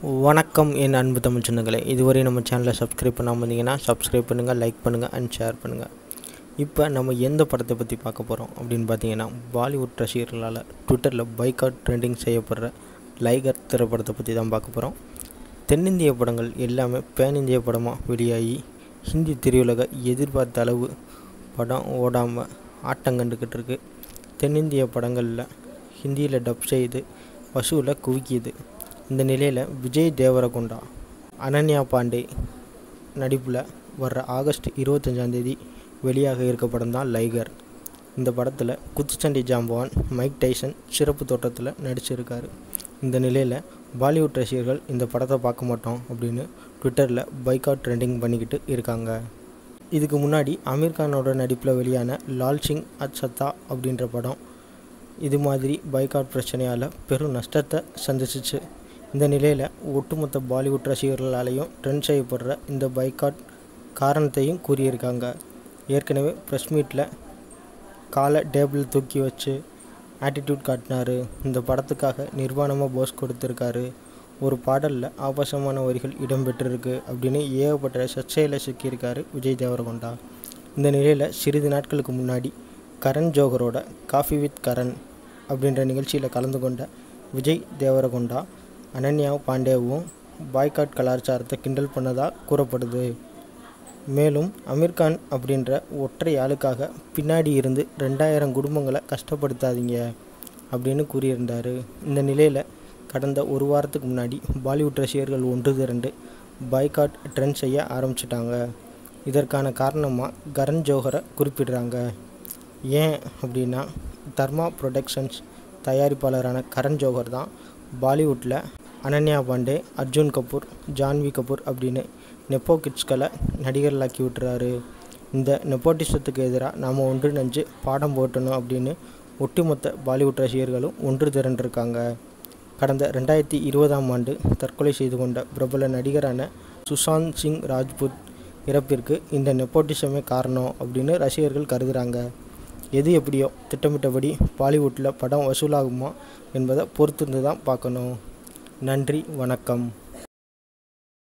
வணக்கம் என் அன்பு தமிழ் சொந்தங்களே இதுவரை நம்ம சேனலை சப்ஸ்கிரைப் பண்ணாமல் இருந்தீங்கன்னா சப்ஸ்கிரைப் பண்ணுங்கள் லைக் பண்ணுங்கள் அண்ட் ஷேர் பண்ணுங்கள் இப்போ நம்ம எந்த படத்தை பற்றி பார்க்க போகிறோம் அப்படின்னு பார்த்தீங்கன்னா பாலிவுட் ரசிகர்களால் ட்விட்டரில் பைக்காட் ட்ரெண்டிங் செய்யப்படுற லைகர் திரைப்படத்தை பற்றி தான் பார்க்க போகிறோம் தென்னிந்திய படங்கள் எல்லாமே பேன் இந்திய படமாக வெளியாகி ஹிந்தி திரையுலக எதிர்பார்த்த அளவு படம் ஓடாமல் ஆட்டங்கண்டுக்கிட்டு இருக்கு தென்னிந்திய படங்களில் ஹிந்தியில் டப் செய்து வசூலை குவிக்கிது இந்த நிலையில் விஜய் தேவரகொண்டா அனன்யா பாண்டே நடிப்பில் வர்ற ஆகஸ்ட் இருபத்தஞ்சாந்தேதி வெளியாக இருக்க படம் தான் லைகர் இந்த படத்தில் குத்துச்சண்டை ஜாம்பவான் மைக் டைசன் சிறப்பு தோற்றத்தில் நடிச்சிருக்காரு இந்த நிலையில் பாலிவுட் ரசிகர்கள் இந்த படத்தை பார்க்க மாட்டோம் அப்படின்னு ட்விட்டரில் பைக்காட் ட்ரெண்டிங் பண்ணிக்கிட்டு இருக்காங்க இதுக்கு முன்னாடி அமீர் கானோட நடிப்பில் வெளியான லால் சிங் அத் சத்தா அப்படின்ற படம் இது மாதிரி பைக்காட் பிரச்சனையால் பெரும் நஷ்டத்தை சந்திச்சிச்சு இந்த நிலையில் ஒட்டுமொத்த பாலிவுட் ரசிகர்களாலேயும் ட்ரெண்ட் செய்யப்படுற இந்த பைக்காட் காரணத்தையும் கூறியிருக்காங்க ஏற்கனவே ப்ரெஸ் மீட்டில் காலை டேபிள் தூக்கி வச்சு ஆட்டிடியூட் காட்டினார் இந்த படத்துக்காக நிர்வாணமாக போஸ் கொடுத்துருக்காரு ஒரு பாடலில் ஆபாசமான வரிகள் இடம்பெற்றிருக்கு அப்படின்னு ஏகப்பட்ட சர்ச்சையில் சிக்கியிருக்காரு விஜய் தேவரகொண்டா இந்த நிலையில் சிறிது நாட்களுக்கு முன்னாடி கரண் ஜோகரோட காஃபி வித் கரண் அப்படின்ற நிகழ்ச்சியில் கலந்து கொண்ட விஜய் தேவரகொண்டா அனன்யா பாண்டேவும் பாய்காட் கலாச்சாரத்தை கிண்டல் பண்ணதாக கூறப்படுது மேலும் அமீர்கான் அப்படின்ற ஒற்றை ஆளுக்காக பின்னாடி இருந்து ரெண்டாயிரம் குடும்பங்களை கஷ்டப்படுத்தாதீங்க அப்படின்னு கூறியிருந்தார் இந்த நிலையில் கடந்த ஒரு வாரத்துக்கு முன்னாடி பாலிவுட் ரசிகர்கள் ஒன்று திரண்டு பாய்காட் ட்ரெண்ட் செய்ய ஆரம்பிச்சிட்டாங்க இதற்கான காரணமாக கரண் ஜோஹரை குறிப்பிடுறாங்க ஏன் அப்படின்னா தர்மா ப்ரொடக்ஷன்ஸ் தயாரிப்பாளரான கரண் ஜோஹர் தான் பாலிவுட்டில் அனன்யா பாண்டே அர்ஜுன் கபூர் ஜான்வி கபூர் அப்படின்னு நெப்போ கிட்ஸ்களை நடிகர்களாக்கி விட்டுறாரு இந்த நெப்போட்டிசத்துக்கு எதிராக நாம் ஒன்றிணைஞ்சு பாடம் போட்டணும் அப்படின்னு ஒட்டுமொத்த பாலிவுட் ரசிகர்களும் ஒன்று திரண்டிருக்காங்க கடந்த ரெண்டாயிரத்தி இருபதாம் ஆண்டு தற்கொலை செய்து கொண்ட பிரபல நடிகரான சுஷாந்த் சிங் ராஜ்புத் இறப்பிற்கு இந்த நெப்போட்டிசமே காரணம் அப்படின்னு ரசிகர்கள் கருதுகிறாங்க எது எப்படியோ திட்டமிட்டபடி பாலிவுட்டில் படம் வசூலாகுமா என்பதை பொறுத்திருந்து தான் பார்க்கணும் நன்றி வணக்கம்